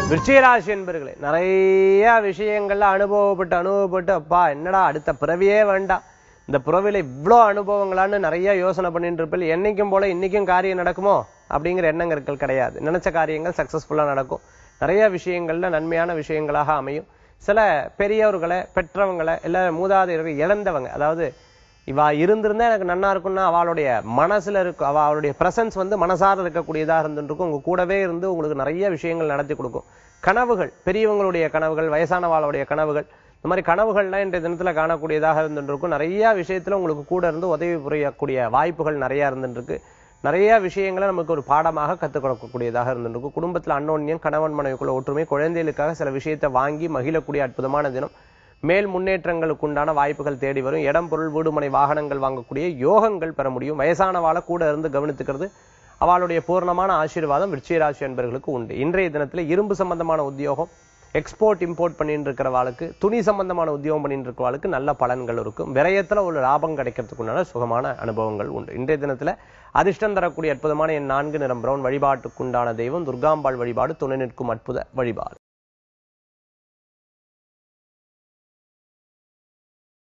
விருச்சிகராசி என்பர்களே நிறைய விஷயங்கள்ல அனுபவப்பட்டு அனுபவப்பட்டு அப்பா என்னடா அடுத்த பிறவியே வேண்டாம் இந்த பிறவில இவ்வளோ அனுபவங்களான்னு நிறைய யோசனை பண்ணிட்டு இருப்பில் என்னைக்கும் போல இன்னைக்கும் காரியம் நடக்குமோ அப்படிங்கிற எண்ணங்கள் கிடையாது நினைச்ச காரியங்கள் சக்சஸ்ஃபுல்லா நடக்கும் நிறைய விஷயங்கள்ல நன்மையான விஷயங்களாக அமையும் சில பெரியவர்களை பெற்றவங்களை இல்ல மூதாதையர்கள் இழந்தவங்க அதாவது இவா இருந்திருந்தா எனக்கு நன்னா இருக்கும்னா அவளுடைய மனசுல இருக்கும் அவ அவளுடைய பிரசன்ஸ் வந்து மனசார இருக்கக்கூடியதா இருந்துருக்கும் உங்க கூடவே இருந்து உங்களுக்கு நிறைய விஷயங்கள் நடத்தி கொடுக்கும் கனவுகள் பெரியவங்களுடைய கனவுகள் வயசானவாளுடைய கனவுகள் இந்த மாதிரி கனவுகள்லாம் இன்றைய தினத்துல காணக்கூடியதாக இருந்துருக்கும் நிறைய விஷயத்துல உங்களுக்கு கூட இருந்து உதவி புரியக்கூடிய வாய்ப்புகள் நிறைய இருந்துருக்கு நிறைய விஷயங்களை நமக்கு ஒரு பாடமாக கற்றுக் கொடுக்கக்கூடியதாக இருந்திருக்கும் குடும்பத்துல அன்னோன்யம் கணவன் மனைவிக்குள்ள ஒற்றுமை குழந்தைகளுக்காக சில விஷயத்தை வாங்கி மகிழக்கூடிய அற்புதமான தினம் மேல் முன்னேற்றங்களுக்கு உண்டான வாய்ப்புகள் தேடி வரும் இடம் பொருள் வீடுமனை வாகனங்கள் வாங்கக்கூடிய யோகங்கள் பெற முடியும் வயசானவாளை கூட இருந்து கவனித்துக்கிறது அவளுடைய பூர்ணமான ஆசீர்வாதம் விருச்சிகராசி என்பவர்களுக்கு உண்டு இன்றைய தினத்துல இரும்பு சம்பந்தமான உத்தியோகம் எக்ஸ்போர்ட் இம்போர்ட் பண்ணிட்டு இருக்கிறவாளுக்கு துணி சம்பந்தமான உத்தியோகம் பண்ணிட்டு இருக்கிறவாளுக்கு நல்ல பலன்கள் இருக்கும் விரயத்துல ஒரு லாபம் கிடைக்கிறதுக்கு உண்டான சுகமான அனுபவங்கள் உண்டு இன்றைய தினத்துல அதிர்ஷ்டம் தரக்கூடிய அற்புதமான என் நான்கு நிறம் பிரவுன் வழிபாட்டுக்குண்டான தெய்வம் துர்காம்பாள் வழிபாடு துணை நிற்கும் அற்புத வழிபாடு